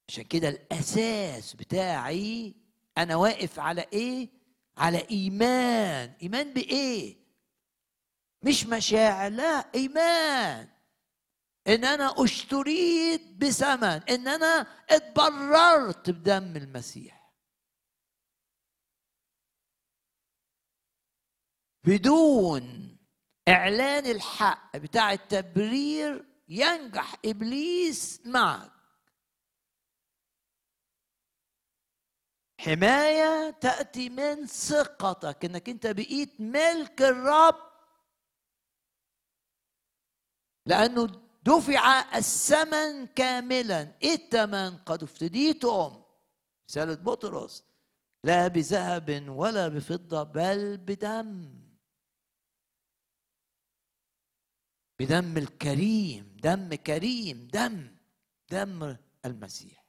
عشان كده الاساس بتاعي انا واقف على ايه على ايمان ايمان بايه مش مشاعر لا ايمان ان انا اشتريت بثمن ان انا اتبررت بدم المسيح بدون اعلان الحق بتاع التبرير ينجح ابليس معك حمايه تاتي من ثقتك انك انت بقيت ملك الرب لانه دفع الثمن كاملا ايه الثمن قد افتديتم رساله بطرس لا بذهب ولا بفضه بل بدم بدم الكريم دم كريم دم دم المسيح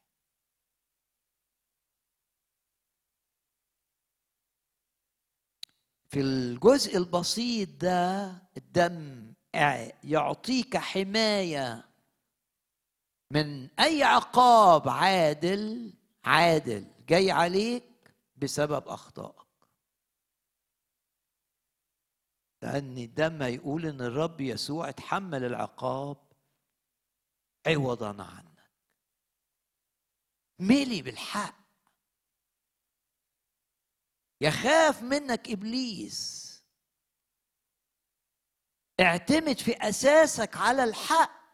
في الجزء البسيط ده الدم يعطيك حمايه من اي عقاب عادل عادل جاي عليك بسبب اخطائك لان الدم يقول ان الرب يسوع اتحمل العقاب عوضا عنك ملي بالحق يخاف منك ابليس اعتمد في اساسك على الحق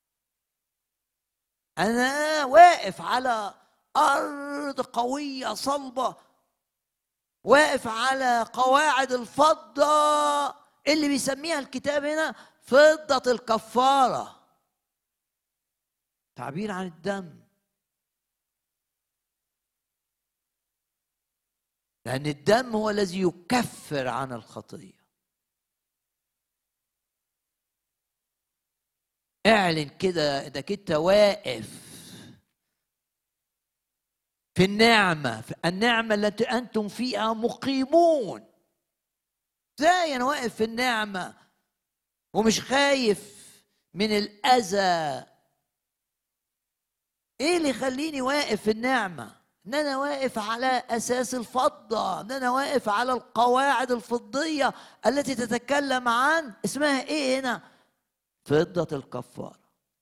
انا واقف على ارض قويه صلبه واقف على قواعد الفضه اللي بيسميها الكتاب هنا فضه الكفاره تعبير عن الدم لأن الدم هو الذي يكفر عن الخطية اعلن كده انك انت واقف في النعمة في النعمة التي أنتم فيها مقيمون ازاي أنا واقف في النعمة ومش خايف من الأذى إيه اللي يخليني واقف في النعمة؟ ان انا واقف على اساس الفضه ان انا واقف على القواعد الفضيه التي تتكلم عن اسمها ايه هنا فضه الكفاره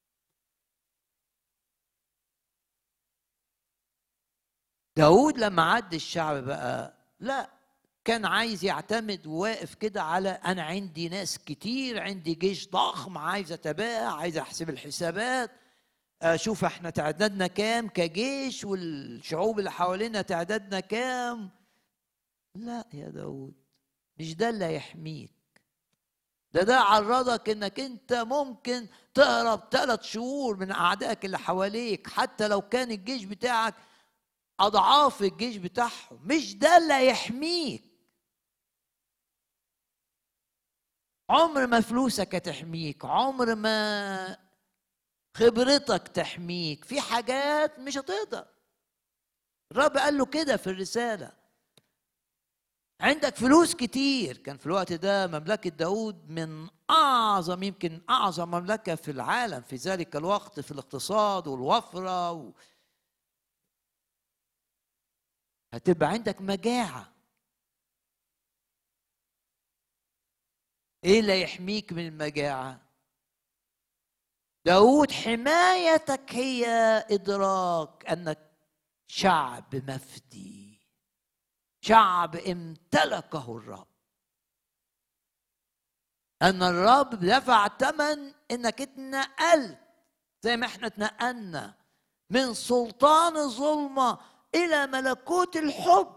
داود لما عد الشعب بقى لا كان عايز يعتمد وواقف كده على انا عندي ناس كتير عندي جيش ضخم عايز اتابع عايز احسب الحسابات اشوف احنا تعدادنا كام كجيش والشعوب اللي حوالينا تعدادنا كام لا يا داود مش ده اللي هيحميك ده ده عرضك انك انت ممكن تهرب ثلاث شهور من اعدائك اللي حواليك حتى لو كان الجيش بتاعك اضعاف الجيش بتاعهم مش ده اللي هيحميك عمر ما فلوسك هتحميك عمر ما خبرتك تحميك في حاجات مش هتقدر الرب قال له كده في الرسالة عندك فلوس كتير كان في الوقت ده مملكة داود من أعظم يمكن أعظم مملكة في العالم في ذلك الوقت في الاقتصاد والوفرة و... هتبقى عندك مجاعة ايه اللي يحميك من المجاعة داود حمايتك هي إدراك أنك شعب مفدي شعب امتلكه الرب أن الرب دفع ثمن إنك اتنقلت زي ما احنا اتنقلنا من سلطان الظلمة إلى ملكوت الحب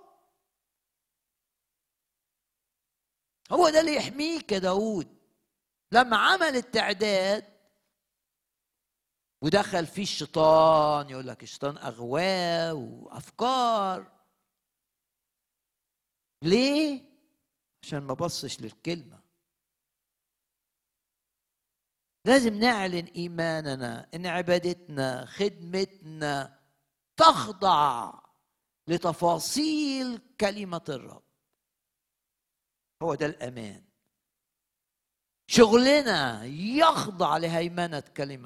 هو ده اللي يحميك يا داود لما عمل التعداد ودخل فيه الشيطان يقول لك الشيطان اغواه وافكار ليه عشان ما بصش للكلمه لازم نعلن ايماننا ان عبادتنا خدمتنا تخضع لتفاصيل كلمه الرب هو ده الامان شغلنا يخضع لهيمنه كلمه